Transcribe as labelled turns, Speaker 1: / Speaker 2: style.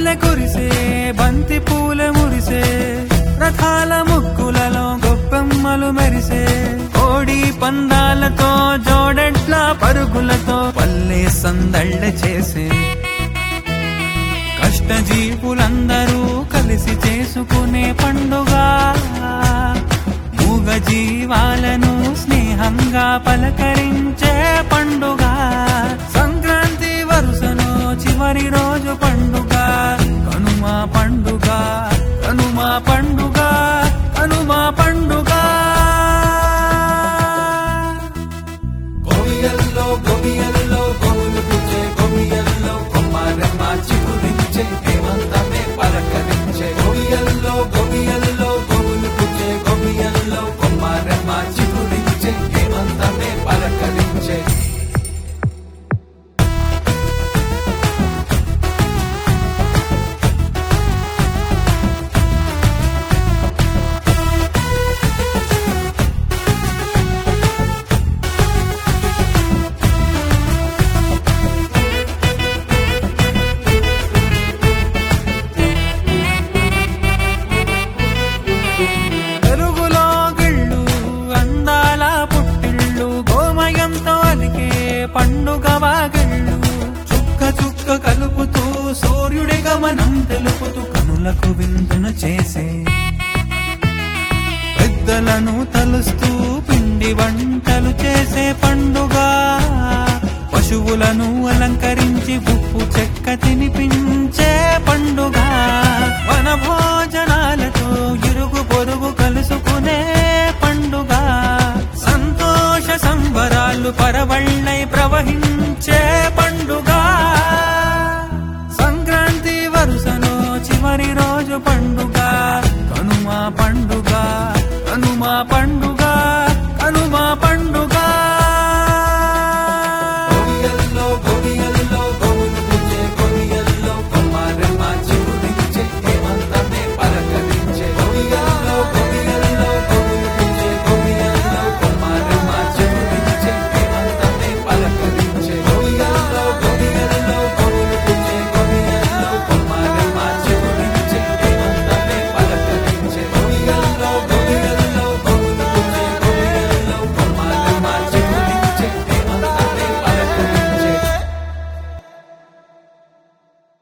Speaker 1: మల్లె కురిసే బంతి పూల మురిసే రథాల ముక్కులలో గొప్పెమ్మలు మెరిసే కోడి పందాలతో జోడెట్ల పరుగులతో పల్లె సందళ్ళ చేసే కష్టజీవులందరూ కలిసి చేసుకునే పండుగ మూగ జీవాలను స్నేహంగా పలకరించే పండుగ సంక్రాంతి వరుసను చివరి రోజు పండుగ కనుమ పండుగ కనుమ పండుగ కనుమ పండుగ
Speaker 2: గోవియల్లో గోవియల్లో గోవులు పుచ్చే గోవియల్లో కొమ్మారెమ్మ చిగురించే హేమంతమే పలకరించే గోవియల్లో గోవియల్లో గోవులు పుచ్చే గోవియల్లో కొమ్మారెమ్మ చిగురించే హేమంతమే పలకరించే
Speaker 1: పెరుగులో గిళ్ళు అందాల పుట్టిళ్ళు గోమయంతో అలికే పండుగ వాగిళ్ళు చుక్క చుక్క కలుపుతూ సూర్యుడి గమనం తెలుపుతూ కనులకు విందును చేసే పెద్దలను తలుస్తూ పిండి వంటలు చేసే పండుగ పశువులను అలంకరించి ఉప్పు చెక్క తినిపించే పండుగ వన భోజనాలతో ఇరుగు పొరుగు కలుసుకునే పండుగ సంతోష సంబరాలు పరవళ్ళై ప్రవహించే